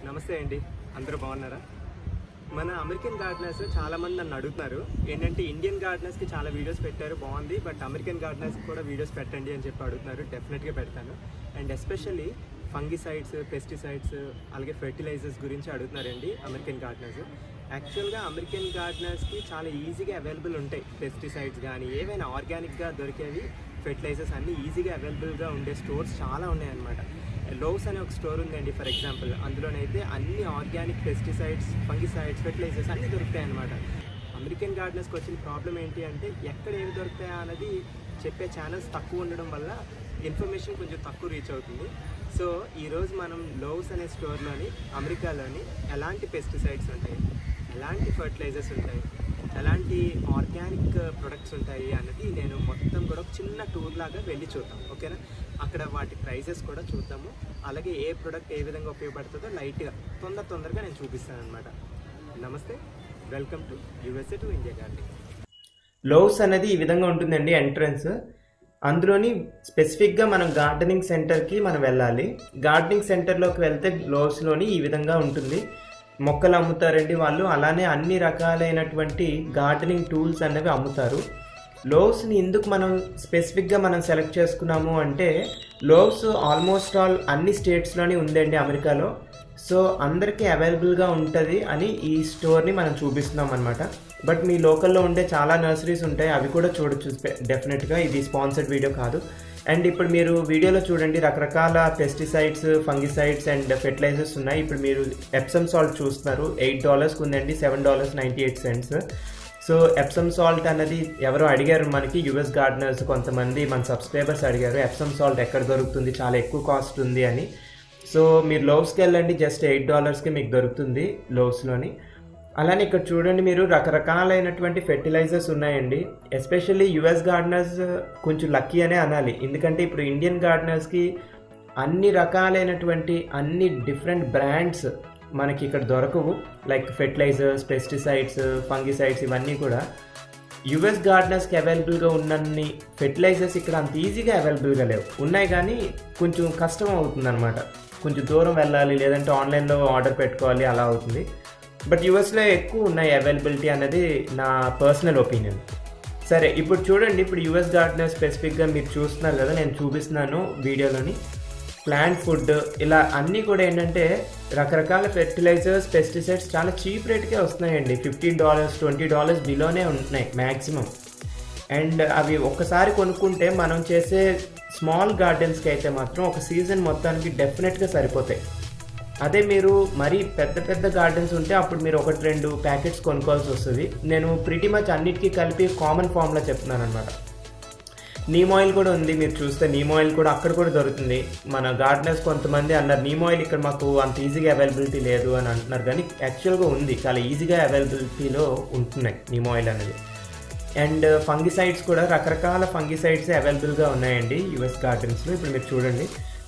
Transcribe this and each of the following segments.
నమస్తే అండి అందరూ బాగున్నారా మన అమెరికన్ గార్డెనర్స్ చాలా మంది నన్ను అడుగుతున్నారు ఏంటంటే ఇండియన్ గార్డెనర్స్కి చాలా వీడియోస్ పెట్టారు బాగుంది బట్ అమెరికన్ గార్డెనర్స్కి కూడా వీడియోస్ పెట్టండి అని చెప్పి అడుగుతున్నారు డెఫినెట్గా పెడతాను అండ్ ఎస్పెషల్లీ ఫంగిసైడ్స్ పెస్టిసైడ్స్ అలాగే ఫెర్టిలైజర్స్ గురించి అడుగుతున్నారండి అమెరికన్ గార్డెనర్స్ యాక్చువల్గా అమెరికన్ గార్డెనర్స్కి చాలా ఈజీగా అవైలబుల్ ఉంటాయి పెస్టిసైడ్స్ కానీ ఏవైనా ఆర్గానిక్గా దొరికేవి ఫెర్టిలైజర్స్ అన్నీ ఈజీగా అవైలబుల్గా ఉండే స్టోర్స్ చాలా ఉన్నాయన్నమాట లోవ్స్ అనే ఒక స్టోర్ ఉందండి ఫర్ ఎగ్జాంపుల్ అందులోనైతే అన్ని ఆర్గానిక్ పెస్టిసైడ్స్ ఫంగిసైడ్స్ ఫెర్టిలైజర్స్ అన్నీ దొరుకుతాయి అన్నమాట అమెరికన్ గార్డెనర్స్కి వచ్చిన ప్రాబ్లం ఏంటి అంటే ఎక్కడ ఏవి దొరుకుతాయా అన్నది చెప్పే ఛానల్స్ తక్కువ ఉండడం వల్ల ఇన్ఫర్మేషన్ కొంచెం తక్కువ రీచ్ అవుతుంది సో ఈరోజు మనం లోవ్స్ అనే స్టోర్లోని అమెరికాలోని ఎలాంటి పెస్టిసైడ్స్ ఉంటాయి ఎలాంటి ఫర్టిలైజర్స్ ఉంటాయి ఎలాంటి ఆర్గానిక్ ప్రొడక్ట్స్ ఉంటాయి అన్నది నేను మొత్తం కూడా ఒక చిన్న టూర్ లాగా వెళ్ళి చూద్దాం ఓకేనా అక్కడ వాటి ప్రైజెస్ కూడా చూద్దాము అలాగే ఏ ప్రోడక్ట్ ఏ విధంగా ఉపయోగపడుతుందో లైట్గా తొందర తొందరగా నేను చూపిస్తాను అనమాట నమస్తే welcome to USA to India garden Lowe's అనేది ఈ విధంగా ఉంటుందండి ఎంట్రన్స్ అందులోని స్పెసిఫిక్గా మనం గార్డెనింగ్ సెంటర్కి మనం వెళ్ళాలి గార్డెనింగ్ సెంటర్లోకి వెళ్తే లోవ్స్లోని ఈ విధంగా ఉంటుంది మొక్కలు అమ్ముతారండి వాళ్ళు అలానే అన్ని రకాలైనటువంటి గార్డెనింగ్ టూల్స్ అనేవి అమ్ముతారు లోవ్స్ని ఎందుకు మనం స్పెసిఫిక్గా మనం సెలెక్ట్ చేసుకున్నాము అంటే లోవ్స్ ఆల్మోస్ట్ ఆల్ అన్ని స్టేట్స్లోని ఉందండి అమెరికాలో సో అందరికీ అవైలబుల్గా ఉంటుంది అని ఈ స్టోర్ని మనం చూపిస్తున్నాం అనమాట బట్ మీ లోకల్లో ఉండే చాలా నర్సరీస్ ఉంటాయి అవి కూడా చూడొచ్చు డెఫినెట్గా ఇది స్పాన్సర్డ్ వీడియో కాదు అండ్ ఇప్పుడు మీరు వీడియోలో చూడండి రకరకాల పెస్టిసైడ్స్ ఫంగిసైడ్స్ అండ్ ఫెర్టిలైజర్స్ ఉన్నాయి ఇప్పుడు మీరు ఎప్సమ్ సాల్ట్ చూస్తున్నారు ఎయిట్ డాలర్స్కి ఉందండి seven dollars ninety eight cents so Epsom salt అన్నది ఎవరో అడిగారు మనకి యుఎస్ గార్డెనర్స్ కొంతమంది మన సబ్స్క్రైబర్స్ అడిగారు ఎప్సమ్ సాల్ట్ ఎక్కడ దొరుకుతుంది చాలా ఎక్కువ కాస్ట్ ఉంది అని సో మీరు లోవ్స్కి వెళ్ళండి జస్ట్ ఎయిట్ డాలర్స్కి మీకు దొరుకుతుంది లోవ్స్లోని అలానే ఇక్కడ చూడండి మీరు రకరకాలైనటువంటి ఫెర్టిలైజర్స్ ఉన్నాయండి ఎస్పెషల్లీ యుఎస్ గార్డెనర్స్ కొంచెం లక్కీ అనే అనాలి ఎందుకంటే ఇప్పుడు ఇండియన్ గార్డెనర్స్కి అన్ని రకాలైనటువంటి అన్ని డిఫరెంట్ బ్రాండ్స్ మనకి ఇక్కడ దొరకవు లైక్ ఫెర్టిలైజర్స్ పెస్టిసైడ్స్ ఫంగిసైడ్స్ ఇవన్నీ కూడా యుఎస్ గార్డెనర్స్కి అవైలబుల్గా ఉన్నన్ని ఫెర్టిలైజర్స్ ఇక్కడ అంత ఈజీగా అవైలబుల్గా లేవు ఉన్నాయి కానీ కొంచెం కష్టం అవుతుంది అనమాట కొంచెం దూరం వెళ్ళాలి లేదంటే ఆన్లైన్లో ఆర్డర్ పెట్టుకోవాలి అలా అవుతుంది బట్ యుఎస్లో ఎక్కువ ఉన్నాయి అవైలబిలిటీ అనేది నా పర్సనల్ ఒపీనియన్ సరే ఇప్పుడు చూడండి ఇప్పుడు యుఎస్ గార్డెనర్ స్పెసిఫిక్గా మీరు చూస్తున్నారు కదా నేను చూపిస్తున్నాను వీడియోలోని ప్లాంట్ ఫుడ్ ఇలా అన్నీ కూడా ఏంటంటే రకరకాల ఫెర్టిలైజర్స్ పెస్టిసైడ్స్ చాలా చీప్ రేట్కే వస్తున్నాయండి ఫిఫ్టీన్ డాలర్స్ ట్వంటీ డాలర్స్ బిలోనే ఉంటున్నాయి మ్యాక్సిమం అండ్ అవి ఒక్కసారి కొనుక్కుంటే మనం చేసే స్మాల్ గార్డెన్స్కి అయితే మాత్రం ఒక సీజన్ మొత్తానికి డెఫినెట్గా సరిపోతాయి అదే మీరు మరీ పెద్ద పెద్ద గార్డెన్స్ ఉంటే అప్పుడు మీరు ఒకటి రెండు ప్యాకెట్స్ కొనుక్కోవాల్సి వస్తుంది నేను ప్రిటీ మచ్ అన్నిటికీ కలిపి కామన్ ఫామ్లో చెప్తున్నాను అనమాట నీమ్ ఆయిల్ కూడా ఉంది మీరు చూస్తే నీమ్ ఆయిల్ కూడా అక్కడ కూడా దొరుకుతుంది మన గార్డెనర్స్ కొంతమంది అన్నారు నీమ్ ఆయిల్ ఇక్కడ మాకు అంత ఈజీగా అవైలబిలిటీ లేదు అని అంటున్నారు కానీ యాక్చువల్గా ఉంది చాలా ఈజీగా అవైలబిలిటీలో ఉంటున్నాయి నీమ్ ఆయిల్ అనేది అండ్ ఫంగిసైడ్స్ కూడా రకరకాల ఫంగిసైడ్స్ అవైలబుల్గా ఉన్నాయండి యుఎస్ గార్డెన్స్లో ఇప్పుడు మీరు చూడండి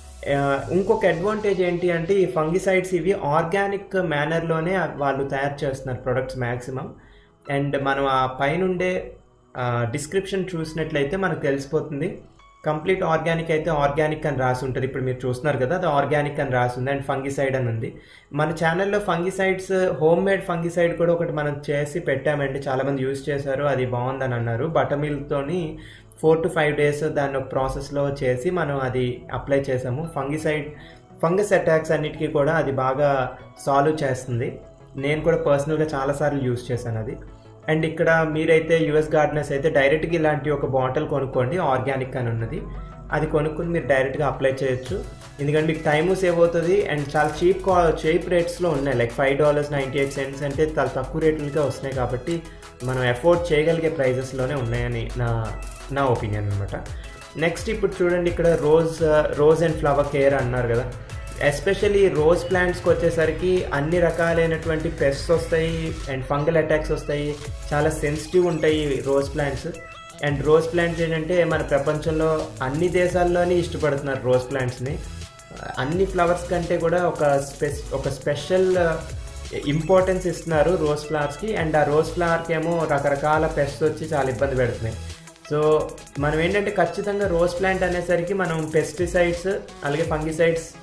ఇంకొక అడ్వాంటేజ్ ఏంటి అంటే ఈ ఫంగిసైడ్స్ ఇవి ఆర్గానిక్ మేనర్లోనే వాళ్ళు తయారు చేస్తున్నారు ప్రొడక్ట్స్ మ్యాక్సిమం అండ్ మనం ఆ పైనుండే డిస్క్రిప్షన్ చూసినట్లయితే మనకు తెలిసిపోతుంది కంప్లీట్ ఆర్గానిక్ అయితే ఆర్గానిక్ అని రాసి ఉంటుంది ఇప్పుడు మీరు చూస్తున్నారు కదా అది ఆర్గానిక్ అని రాసి ఉంది అండ్ ఫంగిసైడ్ అని ఉంది మన ఛానల్లో ఫంగిసైడ్స్ హోమ్ మేడ్ ఫంగిసైడ్ కూడా ఒకటి మనం చేసి పెట్టామండి చాలామంది యూజ్ చేశారు అది బాగుందని అన్నారు బటర్ మిల్క్తోని ఫోర్ టు ఫైవ్ డేస్ దాన్ని ఒక ప్రాసెస్లో చేసి మనం అది అప్లై చేసాము ఫంగిసైడ్ ఫంగస్ అటాక్స్ అన్నిటికీ కూడా అది బాగా సాల్వ్ చేస్తుంది నేను కూడా పర్సనల్గా చాలాసార్లు యూజ్ చేశాను అది అండ్ ఇక్కడ మీరైతే యుఎస్ గార్డెనర్స్ అయితే డైరెక్ట్గా ఇలాంటి ఒక బాటిల్ కొనుక్కోండి ఆర్గానిక్ అని ఉన్నది అది కొనుక్కుని మీరు డైరెక్ట్గా అప్లై చేయొచ్చు ఎందుకంటే మీకు టైము సేవ్ అవుతుంది అండ్ చాలా చీప్ కా చీప్ రేట్స్లో ఉన్నాయి like five dollars ninety eight cents అంటే చాలా తక్కువ రేట్లుగా వస్తున్నాయి కాబట్టి మనం ఎఫోర్డ్ చేయగలిగే ప్రైజెస్లోనే ఉన్నాయని నా నా ఒపీనియన్ అనమాట నెక్స్ట్ ఇప్పుడు చూడండి ఇక్కడ rose rose and flower care అన్నారు కదా ఎస్పెషల్లీ రోజ్ ప్లాంట్స్కి వచ్చేసరికి అన్ని రకాలైనటువంటి పెస్ట్స్ వస్తాయి అండ్ ఫంగల్ అటాక్స్ వస్తాయి చాలా సెన్సిటివ్ ఉంటాయి rose plants and rose plants ఏంటంటే మన ప్రపంచంలో అన్ని దేశాల్లోనే ఇష్టపడుతున్నారు రోజ్ ప్లాంట్స్ని అన్ని ఫ్లవర్స్ కంటే కూడా ఒక స్పెస్ ఒక స్పెషల్ ఇంపార్టెన్స్ ఇస్తున్నారు రోజ్ ఫ్లవర్స్కి అండ్ ఆ రోజ్ ఫ్లవర్కి ఏమో రకరకాల పెస్ట్ వచ్చి చాలా ఇబ్బంది పెడుతున్నాయి సో మనం ఏంటంటే ఖచ్చితంగా రోజ్ ప్లాంట్ అనేసరికి మనం పెస్టిసైడ్స్ అలాగే ఫంగిసైడ్స్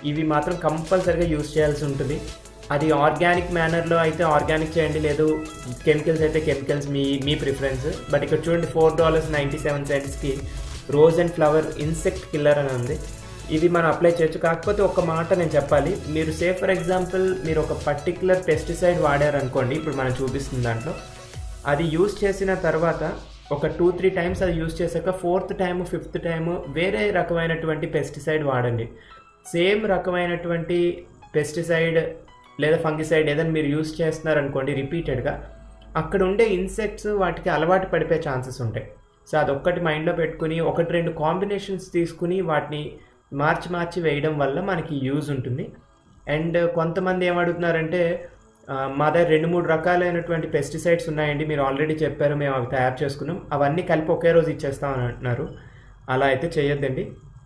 ఇవి మాత్రం కంపల్సరీగా యూస్ చేయాల్సి ఉంటుంది అది ఆర్గానిక్ మేనర్లో అయితే ఆర్గానిక్ చేయండి లేదు కెమికల్స్ అయితే కెమికల్స్ మీ మీ ప్రిఫరెన్స్ బట్ ఇక్కడ చూడండి ఫోర్ డాలర్స్ నైంటీ సెవెన్ సెంట్స్కి rose and flower insect killer అని ఉంది ఇది మనం అప్లై చేయొచ్చు కాకపోతే ఒక మాట నేను చెప్పాలి మీరు సే ఫర్ ఎగ్జాంపుల్ మీరు ఒక పర్టికులర్ పెస్టిసైడ్ వాడారనుకోండి ఇప్పుడు మనం చూపిస్తుంది దాంట్లో అది యూస్ చేసిన తర్వాత ఒక టూ త్రీ టైమ్స్ అది యూస్ చేశాక ఫోర్త్ టైం ఫిఫ్త్ టైం వేరే రకమైనటువంటి పెస్టిసైడ్ వాడండి సేమ్ రకమైనటువంటి పెస్టిసైడ్ లేదా ఫంగిసైడ్ ఏదైనా మీరు యూస్ చేస్తున్నారనుకోండి రిపీటెడ్గా అక్కడ ఉండే ఇన్సెక్ట్స్ వాటికి అలవాటు పడిపోయే ఛాన్సెస్ ఉంటాయి సో అదొక్కటి మైండ్లో పెట్టుకుని ఒకటి రెండు కాంబినేషన్స్ తీసుకుని వాటిని మార్చి మార్చి వేయడం వల్ల మనకి యూజ్ ఉంటుంది అండ్ కొంతమంది ఏమడుగుతున్నారంటే ఆ, మా దగ్గర రెండు మూడు రకాలైనటువంటి పెస్టిసైడ్స్ ఉన్నాయండి మీరు ఆల్రెడీ చెప్పారు మేము అవి తయారు చేసుకున్నాం అవన్నీ కలిపి ఒకే రోజు ఇచ్చేస్తామని అంటున్నారు అలా అయితే చేయొద్దండి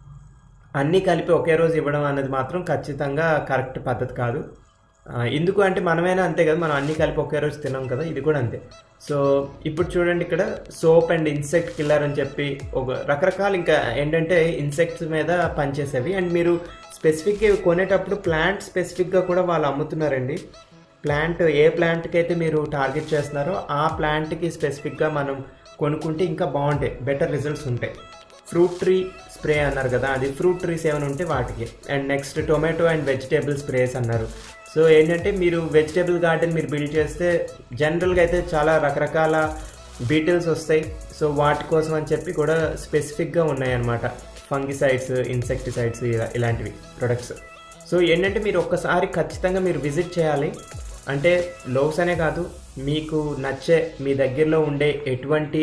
అన్నీ కలిపి ఒకే రోజు ఇవ్వడం అనేది మాత్రం ఖచ్చితంగా కరెక్ట్ పద్ధతి కాదు ఆ, ఎందుకు అంటే మనమైనా అంతే కదా మనం అన్నీ కలిపి ఒకే రోజు తినాం కదా ఇది కూడా అంతే సో ఇప్పుడు చూడండి ఇక్కడ సోప్ అండ్ ఇన్సెక్ట్ కిల్లర్ అని చెప్పి ఒక రకరకాల ఇంకా ఏంటంటే ఇన్సెక్ట్స్ మీద పనిచేసేవి అండ్ మీరు స్పెసిఫిక్ కొనేటప్పుడు ప్లాంట్ స్పెసిఫిక్గా కూడా వాళ్ళు అమ్ముతున్నారండి ప్లాంట్ ఏ ప్లాంట్కి అయితే మీరు టార్గెట్ చేస్తున్నారో ఆ ప్లాంట్కి స్పెసిఫిక్గా మనం కొనుక్కుంటే ఇంకా బాగుంటాయి బెటర్ రిజల్ట్స్ ఉంటాయి ఫ్రూట్ ట్రీ స్ప్రే అన్నారు కదా అది ఫ్రూట్ ట్రీస్ ఏమైనా ఉంటే వాటికి and next tomato and vegetable sprays అన్నారు సో ఏంటంటే మీరు వెజిటేబుల్ గార్డెన్ మీరు బిల్డ్ చేస్తే జనరల్గా అయితే చాలా రకరకాల బీటిల్స్ వస్తాయి సో వాటి కోసం అని చెప్పి కూడా స్పెసిఫిక్గా ఉన్నాయన్నమాట ఫంగిసైడ్స్ ఇన్సెక్టిసైడ్స్ ఇలాంటివి ప్రొడక్ట్స్ సో ఏంటంటే మీరు ఒక్కసారి ఖచ్చితంగా మీరు విజిట్ చేయాలి అంటే లోవ్స్ అనే కాదు మీకు నచ్చే మీ దగ్గరలో ఉండే ఎటువంటి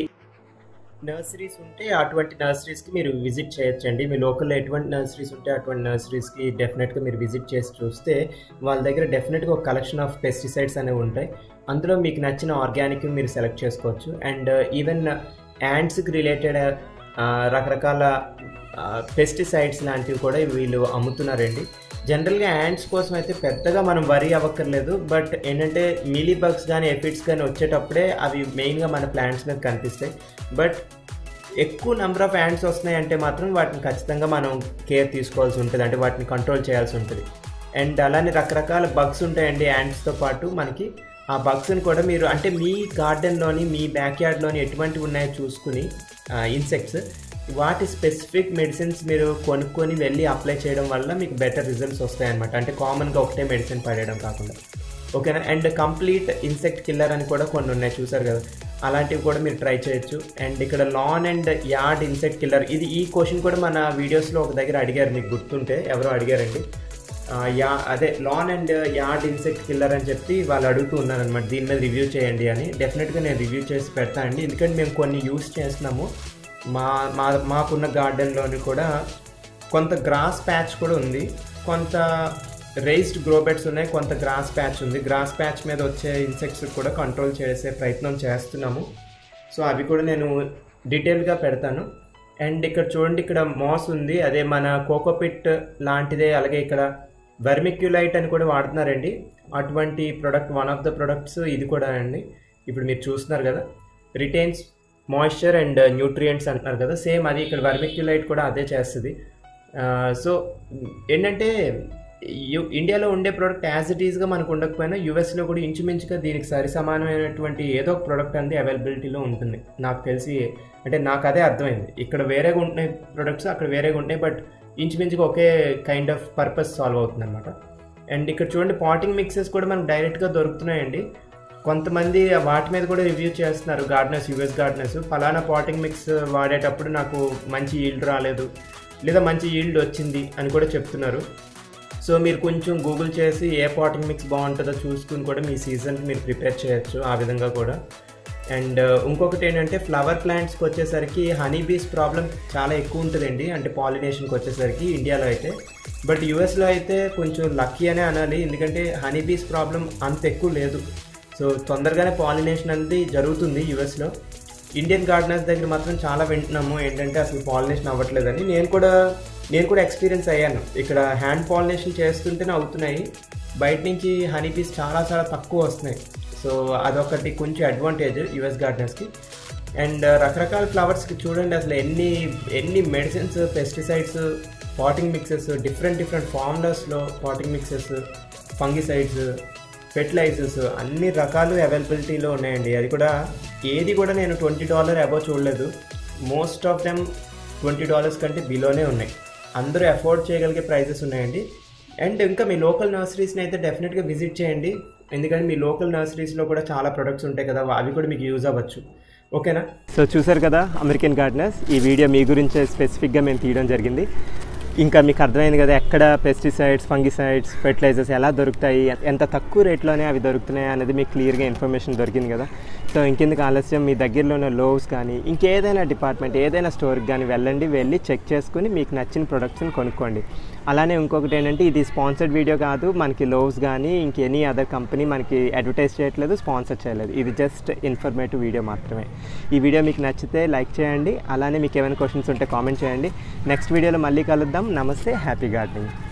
నర్సరీస్ ఉంటే అటువంటి నర్సరీస్కి మీరు విజిట్ చేయొచ్చండి మీ లోకల్లో ఎటువంటి నర్సరీస్ ఉంటే అటువంటి నర్సరీస్కి డెఫినెట్గా మీరు విజిట్ చేసి చూస్తే వాళ్ళ దగ్గర డెఫినెట్గా ఒక కలెక్షన్ ఆఫ్ పెస్టిసైడ్స్ అనేవి ఉంటాయి అందులో మీకు నచ్చిన ఆర్గానిక్ మీరు సెలెక్ట్ చేసుకోవచ్చు అండ్ ఈవెన్ యాండ్స్కి రిలేటెడ్ రకరకాల పెస్టిసైడ్స్ లాంటివి కూడా వీళ్ళు అమ్ముతున్నారండి జనరల్గా యాండ్స్ కోసం అయితే పెద్దగా మనం వరి అవ్వక్కర్లేదు బట్ ఏంటంటే మిలీ బగ్స్ కానీ ఎఫిడ్స్ కానీ వచ్చేటప్పుడే అవి మెయిన్గా మన ప్లాంట్స్ మీద కనిపిస్తాయి బట్ ఎక్కువ నెంబర్ ఆఫ్ యాండ్స్ వస్తున్నాయి అంటే మాత్రం వాటిని ఖచ్చితంగా మనం కేర్ తీసుకోవాల్సి ఉంటుంది అంటే వాటిని కంట్రోల్ చేయాల్సి ఉంటుంది అండ్ అలానే రకరకాల బగ్స్ ఉంటాయండి యాండ్స్తో పాటు మనకి ఆ బగ్స్ని కూడా మీరు అంటే మీ గార్డెన్లోని మీ బ్యాక్ యార్డ్లోని ఎటువంటివి ఉన్నాయో చూసుకుని ఇన్సెక్ట్స్ వాటి స్పెసిఫిక్ మెడిసిన్స్ మీరు కొనుక్కొని వెళ్ళి అప్లై చేయడం వల్ల మీకు బెటర్ రిజల్ట్స్ వస్తాయన్నమాట అంటే కామన్గా ఒకటే మెడిసిన్ పడేయడం కాకుండా ఓకేనా అండ్ కంప్లీట్ ఇన్సెక్ట్ కిల్లర్ అని కూడా కొన్ని ఉన్నాయి చూసారు కదా అలాంటివి కూడా మీరు ట్రై చేయొచ్చు అండ్ ఇక్కడ lawn and yard insect killer ఇది ఈ క్వశ్చన్ కూడా మన వీడియోస్లో ఒక దగ్గర అడిగారు మీకు గుర్తుంటే ఎవరో అడిగారండి ఆ, యా అదే lawn and yard insect killer అని చెప్పి వాళ్ళు అడుగుతూ ఉన్నారనమాట దీని మీద రివ్యూ చేయండి అని డెఫినెట్గా నేను రివ్యూ చేసి పెడతానండి ఎందుకంటే మేము కొన్ని యూస్ చేస్తున్నాము మా మా మాకున్న గార్డెన్లోని కూడా కొంత గ్రాస్ ప్యాచ్ కూడా ఉంది కొంత రేస్డ్ గ్రోబెట్స్ ఉన్నాయి కొంత గ్రాస్ ప్యాచ్ ఉంది గ్రాస్ ప్యాచ్ మీద వచ్చే ఇన్సెక్ట్స్ కూడా కంట్రోల్ చేసే ప్రయత్నం చేస్తున్నాము సో అవి కూడా నేను డీటెయిల్గా పెడతాను అండ్ ఇక్కడ చూడండి ఇక్కడ మాస్ ఉంది అదే మన కోకోపిట్ లాంటిదే అలాగే ఇక్కడ వెర్మిక్యులైట్ అని కూడా వాడుతున్నారండి అటువంటి product one of the products ఇది కూడా అండి ఇప్పుడు మీరు చూస్తున్నారు కదా రిటైన్స్ మాయిశ్చర్ అండ్ న్యూట్రియంట్స్ అంటున్నారు కదా సేమ్ అది ఇక్కడ వర్మిక్యులైట్ కూడా అదే చేస్తుంది సో ఏంటంటే యు ఇండియాలో ఉండే ప్రోడక్ట్ యాజ్ ఇట్ ఈస్గా మనకు ఉండకపోయినా యూఎస్లో కూడా ఇంచుమించుగా దీనికి సరి సమానమైనటువంటి ఏదో ఒక ప్రోడక్ట్ అనేది అవైలబిలిటీలో ఉంటుంది నాకు తెలిసి అంటే నాకు అదే అర్థమైంది ఇక్కడ వేరేగా ఉంటున్నాయి ప్రొడక్ట్స్ అక్కడ వేరేగా ఉంటున్నాయి బట్ ఇంచుమించుగా ఒకే కైండ్ ఆఫ్ పర్పస్ సాల్వ్ అవుతుంది అనమాట అండ్ ఇక్కడ చూడండి పాటింగ్ మిక్సెస్ కూడా మనకు డైరెక్ట్గా దొరుకుతున్నాయండి కొంతమంది వాటి మీద కూడా రివ్యూ చేస్తున్నారు గార్డెనర్స్ యూఎస్ గార్డెనర్స్ ఫలానా పాటింగ్ మిక్స్ వాడేటప్పుడు నాకు మంచి ఈల్డ్ రాలేదు లేదా మంచి ఈల్డ్ వచ్చింది అని కూడా చెప్తున్నారు సో మీరు కొంచెం గూగుల్ చేసి ఏ పాటింగ్ మిక్స్ బాగుంటుందో చూసుకుని కూడా మీ సీజన్కి మీరు ప్రిపేర్ చేయొచ్చు ఆ విధంగా కూడా అండ్ ఇంకొకటి ఏంటంటే ఫ్లవర్ ప్లాంట్స్కి వచ్చేసరికి హనీ బీస్ ప్రాబ్లం చాలా ఎక్కువ ఉంటుందండి అంటే పాలినేషన్కి వచ్చేసరికి ఇండియాలో అయితే బట్ యూఎస్లో అయితే కొంచెం లక్కీ అనే అనాలి ఎందుకంటే హనీ బీస్ ప్రాబ్లం అంత ఎక్కువ లేదు సో తొందరగానే పాలినేషన్ అనేది జరుగుతుంది యూఎస్లో ఇండియన్ గార్డెనర్స్ దగ్గర మాత్రం చాలా వింటున్నాము ఏంటంటే అసలు పాలినేషన్ అవ్వట్లేదని నేను కూడా నేను కూడా ఎక్స్పీరియన్స్ అయ్యాను ఇక్కడ హ్యాండ్ పాలినేషన్ చేస్తుంటేనే అవుతున్నాయి బయట నుంచి హనీ బీస్ చాలా చాలా తక్కువ వస్తున్నాయి సో అదొకటి కొంచెం అడ్వాంటేజ్ యుఎస్ గార్డెనర్స్కి అండ్ రకరకాల ఫ్లవర్స్కి చూడండి అసలు ఎన్ని ఎన్ని medicines pesticides potting mixes different different ఫార్ములాస్లో పాటింగ్ మిక్సెస్ ఫంగిసైడ్స్ ఫెర్టిలైజర్స్ అన్ని రకాలు అవైలబిలిటీలో ఉన్నాయండి అది కూడా ఏది కూడా నేను ట్వంటీ డాలర్ అబౌవ్ చూడలేదు most of them twenty dollars కంటే బిలోనే ఉన్నాయి అందరూ అఫోర్డ్ చేయగలిగే ప్రైజెస్ ఉన్నాయండి అండ్ ఇంకా మీ లోకల్ నర్సరీస్ని అయితే డెఫినెట్గా విజిట్ చేయండి ఎందుకంటే మీ లోకల్ నర్సరీస్లో కూడా చాలా ప్రొడక్ట్స్ ఉంటాయి కదా అవి కూడా మీకు యూజ్ అవ్వచ్చు ఓకేనా సో చూసారు కదా అమెరికన్ గార్డెనర్స్ ఈ వీడియో మీ గురించే స్పెసిఫిక్గా మేము తీయడం జరిగింది ఇంకా మీకు అర్థమైంది కదా ఎక్కడ పెస్టిసైడ్స్ ఫంగిసైడ్స్ ఫెర్టిలైజర్స్ ఎలా దొరుకుతాయి ఎంత తక్కువ రేట్లోనే అవి దొరుకుతున్నాయి అనేది మీకు క్లియర్గా ఇన్ఫర్మేషన్ దొరికింది కదా సో ఇంకెందుకు ఆలస్యం మీ దగ్గరలో ఉన్న లోవ్స్ కానీ ఇంకేదైనా డిపార్ట్మెంట్ ఏదైనా స్టోర్కి కానీ వెళ్ళండి వెళ్ళి చెక్ చేసుకుని మీకు నచ్చిన ప్రొడక్ట్స్ని కొనుక్కోండి అలానే ఇంకొకటి ఏంటంటే ఇది స్పాన్సర్డ్ వీడియో కాదు మనకి లోవ్స్ కానీ ఇంకెనీ అదర్ కంపెనీ మనకి అడ్వర్టైజ్ చేయట్లేదు స్పాన్సర్ చేయలేదు ఇది జస్ట్ ఇన్ఫర్మేటివ్ వీడియో మాత్రమే ఈ వీడియో మీకు నచ్చితే లైక్ చేయండి అలానే మీకు ఏమైనా క్వశ్చన్స్ ఉంటే కామెంట్ చేయండి నెక్స్ట్ వీడియోలో మళ్ళీ కలుద్దాం నమస్తే హ్యాపీ గార్డెనింగ్